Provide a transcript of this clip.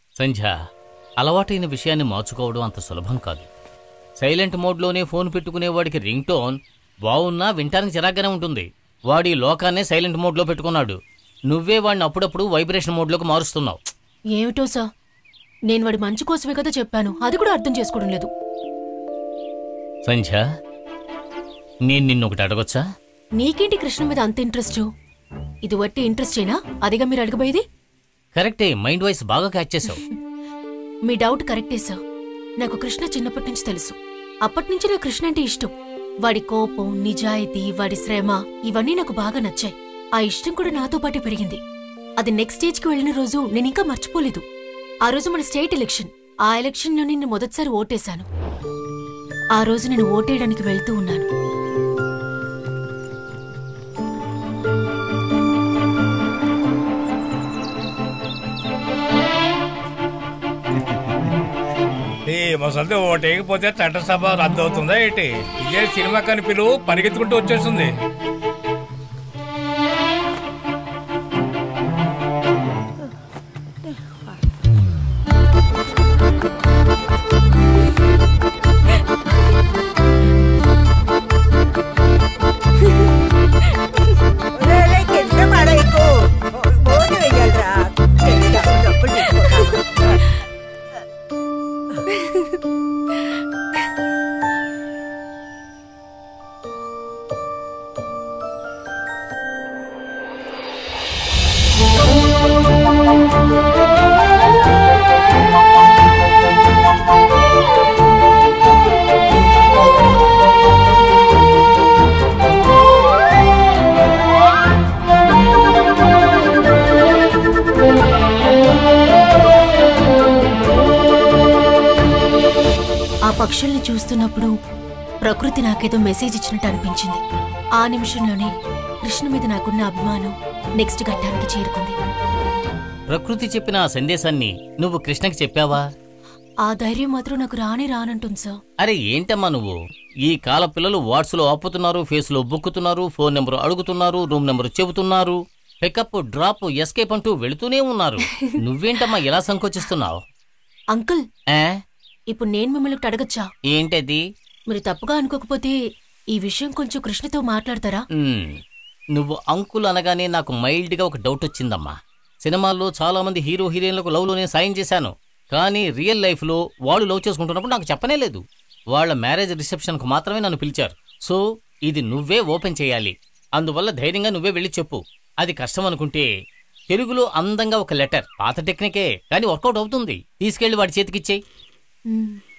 సంధ్య అలవాటైన విషయాన్ని మార్చుకోవడం అంత సులభం కాదు సైలెంట్ మోడ్లోనే ఫోన్ పెట్టుకునేవాడికి రింగ్ టోన్ బాగున్నా వింటానికి చిరాగ్గానే ఉంటుంది వాడి లోకాన్నే సైలెంట్ మోడ్లో పెట్టుకున్నాడు నువ్వే వాడిని అప్పుడప్పుడు వైబ్రేషన్ మోడ్లోకి మారుస్తున్నావు ఏమిటో సా నేను వాడి మంచి కోసమే కదా చెప్పాను అది కూడా అర్థం చేసుకోవడం లేదు సంధ్య నేను నిన్నొకటి అడగొచ్చా నీకేంటి కృష్ణ మీద అంత ఇంట్రెస్ట్ ఇది వట్టి ఇంట్రెస్టేనా అదిగా మీరు అడగబోయేది కరెక్టే మైండ్ వాయిస్ బాగా క్యాచ్ చేసావు మీ డౌట్ కరెక్టే సార్ నాకు కృష్ణ చిన్నప్పటి నుంచి తెలుసు అప్పటి నుంచి నాకు కృష్ణ అంటే ఇష్టం వాడి కోపం నిజాయితీ వాడి శ్రమ ఇవన్నీ నాకు బాగా నచ్చాయి ఆ ఇష్టం కూడా నాతో పాటే పెరిగింది అది నెక్స్ట్ స్టేజ్కి వెళ్ళిన రోజు నేను ఇంకా మర్చిపోలేదు ఆ రోజు మన స్టేట్ ఎలక్షన్ ఆ ఎలక్షన్లో నేను మొదటిసారి ఓటేశాను ఆ రోజు నేను ఓటేయడానికి వెళ్తూ ఉన్నాను ఈ ముసలిది ఓటేయకపోతే చట్టసభ రద్దు అవుతుందా ఏంటి ఇదే సినిమా కని పిలువు పరిగెత్తుకుంటూ వచ్చేస్తుంది ఒరేయ్, కింద పడేయకు. భోజనం వెయ్యాలిరా. కింద డబ్బులు తీసుకోరా. ఆ పక్షుల్ని చూస్తున్నప్పుడు ప్రకృతి నాకేదో మెసేజ్ ఇచ్చినట్టు అనిపించింది ఆ నిమిషంలోనే కృష్ణ మీద నాకున్న అభిమానం నెక్స్ట్ ఘట్టానికి చేరుకుంది ప్రకృతి చెప్పిన ఆ సందేశాన్ని నువ్వు కృష్ణకి చెప్పావా ఆ ధైర్యం మాత్రం నాకు రానే రానంటుంది సార్ అరే ఏంటమ్మా నువ్వు ఈ కాల పిల్లలు వాట్స్లో ఆపుతున్నారు ఫేస్లో బుక్కుతున్నారు ఫోన్ నెంబర్ అడుగుతున్నారు రూమ్ నెంబర్ చెబుతున్నారు పికప్ డ్రాప్ ఎస్కేప్ అంటూ వెళుతూనే ఉన్నారు నువ్వేంటమ్మా ఇలా సంకోచిస్తున్నావు అంకుల్ ఏ ఇప్పుడు నేను మిమ్మల్ని ఒకటి అడగచ్చా ఏంటది మీరు తప్పుగా అనుకోకపోతే ఈ విషయం కొంచెం కృష్ణతో మాట్లాడతారా మ్మ్. నువ్వు అంకుల్ అనగానే నాకు మైల్డ్గా ఒక డౌట్ వచ్చిందమ్మా సినిమాల్లో చాలా మంది హీరో హీరోయిన్లకు లవ్లో నేను సాయం చేశాను కానీ రియల్ లైఫ్లో వాళ్ళు లవ్ చేసుకుంటున్నప్పుడు నాకు చెప్పనే లేదు వాళ్ళ మ్యారేజ్ రిసెప్షన్కు మాత్రమే నన్ను పిలిచారు సో ఇది నువ్వే ఓపెన్ చేయాలి అందువల్ల ధైర్యంగా నువ్వే వెళ్ళి చెప్పు అది కష్టం అనుకుంటే తెలుగులో అందంగా ఒక లెటర్ పాత టెక్నికే కానీ వర్కౌట్ అవుతుంది తీసుకెళ్లి వాడి చేతికిచ్చేయి మ్మ్.